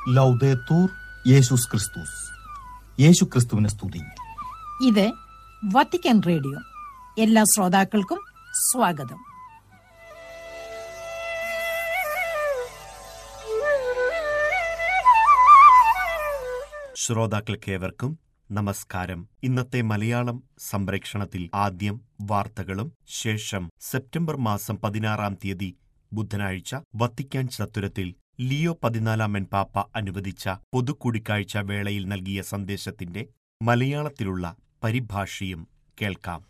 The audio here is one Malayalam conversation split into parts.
ലൗദേത്തൂർ യേശുസ് ക്രിസ്തുസ് യേശു ക്രിസ്തുവിനെ സ്തുതി ഇത് വത്തിക്കാൻ റേഡിയോ എല്ലാ ശ്രോതാക്കൾക്കും സ്വാഗതം ശ്രോതാക്കൾക്കേവർക്കും നമസ്കാരം ഇന്നത്തെ മലയാളം സംപ്രേക്ഷണത്തിൽ ആദ്യം വാർത്തകളും ശേഷം സെപ്റ്റംബർ മാസം പതിനാറാം തീയതി ബുധനാഴ്ച വത്തിക്കാൻ ചത്തുരത്തിൽ ലിയോ പതിനാലാമൻ പാപ്പ അനുവദിച്ച പൊതുകൂടിക്കാഴ്ച വേളയിൽ നൽകിയ സന്ദേശത്തിന്റെ മലയാളത്തിലുള്ള പരിഭാഷയും കേൾക്കാം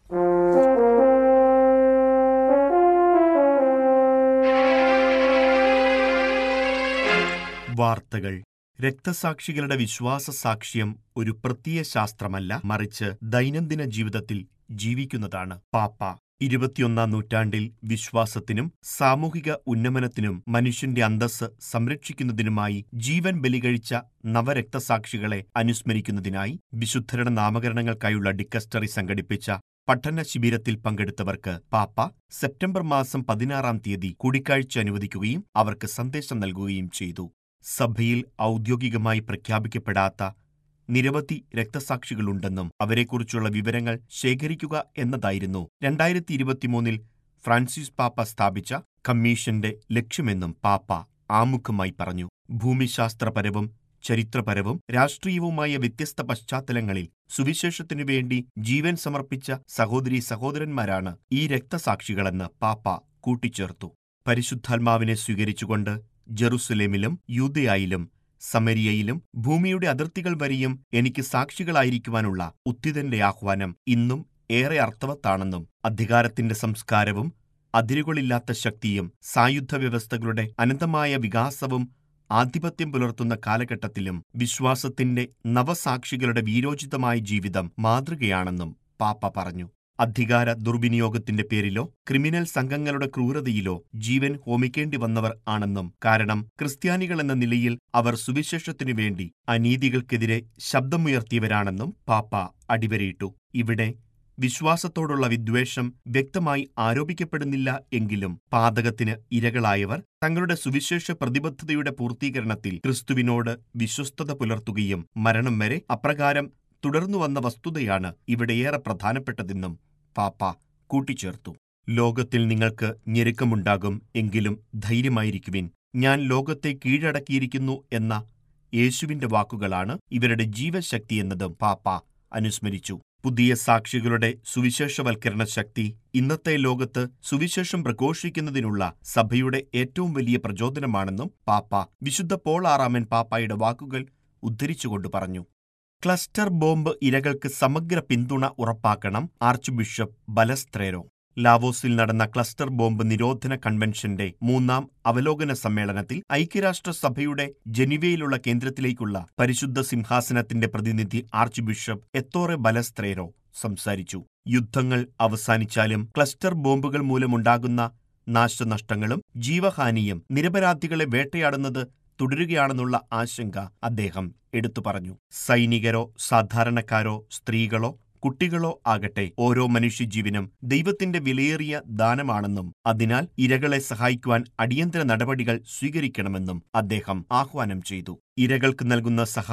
വാർത്തകൾ രക്തസാക്ഷികളുടെ വിശ്വാസ സാക്ഷ്യം ഒരു പ്രത്യയ ശാസ്ത്രമല്ല മറിച്ച് ദൈനംദിന ജീവിതത്തിൽ ജീവിക്കുന്നതാണ് പാപ്പ ഇരുപത്തിയൊന്നാം നൂറ്റാണ്ടിൽ വിശ്വാസത്തിനും സാമൂഹിക ഉന്നമനത്തിനും മനുഷ്യന്റെ അന്തസ്സ് സംരക്ഷിക്കുന്നതിനുമായി ജീവൻ ബലികഴിച്ച നവരക്തസാക്ഷികളെ അനുസ്മരിക്കുന്നതിനായി വിശുദ്ധരുടെ നാമകരണങ്ങൾക്കായുള്ള ഡിക്കസ്റ്ററി സംഘടിപ്പിച്ച പഠന ശിബിരത്തിൽ പങ്കെടുത്തവർക്ക് പാപ്പ സെപ്റ്റംബർ മാസം പതിനാറാം തീയതി കൂടിക്കാഴ്ച അനുവദിക്കുകയും അവർക്ക് സന്ദേശം നൽകുകയും ചെയ്തു സഭയിൽ ഔദ്യോഗികമായി പ്രഖ്യാപിക്കപ്പെടാത്ത നിരവധി രക്തസാക്ഷികളുണ്ടെന്നും അവരെക്കുറിച്ചുള്ള വിവരങ്ങൾ ശേഖരിക്കുക എന്നതായിരുന്നു രണ്ടായിരത്തി ഇരുപത്തിമൂന്നിൽ ഫ്രാൻസിസ് പാപ്പ സ്ഥാപിച്ച കമ്മീഷന്റെ ലക്ഷ്യമെന്നും പാപ്പ ആമുഖമായി പറഞ്ഞു ഭൂമിശാസ്ത്രപരവും ചരിത്രപരവും രാഷ്ട്രീയവുമായ വ്യത്യസ്ത പശ്ചാത്തലങ്ങളിൽ സുവിശേഷത്തിനു വേണ്ടി ജീവൻ സമർപ്പിച്ച സഹോദരീ സഹോദരന്മാരാണ് ഈ രക്തസാക്ഷികളെന്ന് പാപ്പ കൂട്ടിച്ചേർത്തു പരിശുദ്ധാത്മാവിനെ സ്വീകരിച്ചുകൊണ്ട് ജെറുസലേമിലും യൂതയായിലും സമരിയയിലും ഭൂമിയുടെ അതിർത്തികൾ വരെയും എനിക്ക് സാക്ഷികളായിരിക്കുവാനുള്ള ഉത്തിതന്റെ ആഹ്വാനം ഇന്നും ഏറെ അർത്ഥവത്താണെന്നും അധികാരത്തിന്റെ സംസ്കാരവും അതിരുകളില്ലാത്ത ശക്തിയും സായുധ വ്യവസ്ഥകളുടെ അനന്തമായ വികാസവും ആധിപത്യം പുലർത്തുന്ന കാലഘട്ടത്തിലും വിശ്വാസത്തിന്റെ നവസാക്ഷികളുടെ വീരോചിതമായ ജീവിതം മാതൃകയാണെന്നും പാപ്പ പറഞ്ഞു അധികാര ദുർവിനിയോഗത്തിന്റെ പേരിലോ ക്രിമിനൽ സംഘങ്ങളുടെ ക്രൂരതയിലോ ജീവൻ ഹോമിക്കേണ്ടി വന്നവർ ആണെന്നും കാരണം ക്രിസ്ത്യാനികൾ എന്ന നിലയിൽ അവർ സുവിശേഷത്തിനു വേണ്ടി അനീതികൾക്കെതിരെ ശബ്ദമുയർത്തിയവരാണെന്നും പാപ്പ അടിവരയിട്ടു ഇവിടെ വിശ്വാസത്തോടുള്ള വിദ്വേഷം വ്യക്തമായി ആരോപിക്കപ്പെടുന്നില്ല എങ്കിലും പാതകത്തിന് ഇരകളായവർ തങ്ങളുടെ സുവിശേഷ പ്രതിബദ്ധതയുടെ പൂർത്തീകരണത്തിൽ ക്രിസ്തുവിനോട് വിശ്വസ്തത പുലർത്തുകയും മരണം വരെ അപ്രകാരം തുടർന്നുവന്ന വസ്തുതയാണ് ഇവിടെ ഏറെ പ്രധാനപ്പെട്ടതെന്നും പാപ്പ കൂട്ടിച്ചേർത്തു ലോകത്തിൽ നിങ്ങൾക്ക് ഞെരുക്കമുണ്ടാകും എങ്കിലും ധൈര്യമായിരിക്കുവിൻ ഞാൻ ലോകത്തെ കീഴടക്കിയിരിക്കുന്നു എന്ന യേശുവിന്റെ വാക്കുകളാണ് ഇവരുടെ ജീവശക്തി എന്നതും പാപ്പ അനുസ്മരിച്ചു പുതിയ സാക്ഷികളുടെ സുവിശേഷവൽക്കരണ ശക്തി ഇന്നത്തെ ലോകത്ത് സുവിശേഷം പ്രഘോഷിക്കുന്നതിനുള്ള സഭയുടെ ഏറ്റവും വലിയ പ്രചോദനമാണെന്നും പാപ്പ വിശുദ്ധ പോൾ ആറാമൻ പാപ്പായുടെ വാക്കുകൾ ഉദ്ധരിച്ചുകൊണ്ട് പറഞ്ഞു ക്ലസ്റ്റർ ബോംബ് ഇരകൾക്ക് സമഗ്ര പിന്തുണ ഉറപ്പാക്കണം ആർച്ച് ബിഷപ്പ് ബലസ്ത്രേരോ ലാവോസിൽ നടന്ന ക്ലസ്റ്റർ ബോംബ് നിരോധന കൺവെൻഷന്റെ മൂന്നാം അവലോകന സമ്മേളനത്തിൽ ഐക്യരാഷ്ട്രസഭയുടെ ജനീവയിലുള്ള കേന്ദ്രത്തിലേക്കുള്ള പരിശുദ്ധ സിംഹാസനത്തിന്റെ പ്രതിനിധി ആർച്ച് ബിഷപ്പ് എത്തോറെ ബലസ്ത്രേരോ സംസാരിച്ചു യുദ്ധങ്ങൾ അവസാനിച്ചാലും ക്ലസ്റ്റർ ബോംബുകൾ മൂലമുണ്ടാകുന്ന നാശനഷ്ടങ്ങളും ജീവഹാനിയും നിരപരാധികളെ വേട്ടയാടുന്നത് തുടരുകയാണെന്നുള്ള ആശങ്ക അദ്ദേഹം എടുത്തു പറഞ്ഞു സൈനികരോ സാധാരണക്കാരോ സ്ത്രീകളോ കുട്ടികളോ ആകട്ടെ ഓരോ മനുഷ്യജീവനും ദൈവത്തിന്റെ വിലയേറിയ ദാനമാണെന്നും അതിനാൽ ഇരകളെ സഹായിക്കുവാൻ അടിയന്തര നടപടികൾ സ്വീകരിക്കണമെന്നും അദ്ദേഹം ആഹ്വാനം ചെയ്തു ഇരകൾക്ക് നൽകുന്ന സഹായം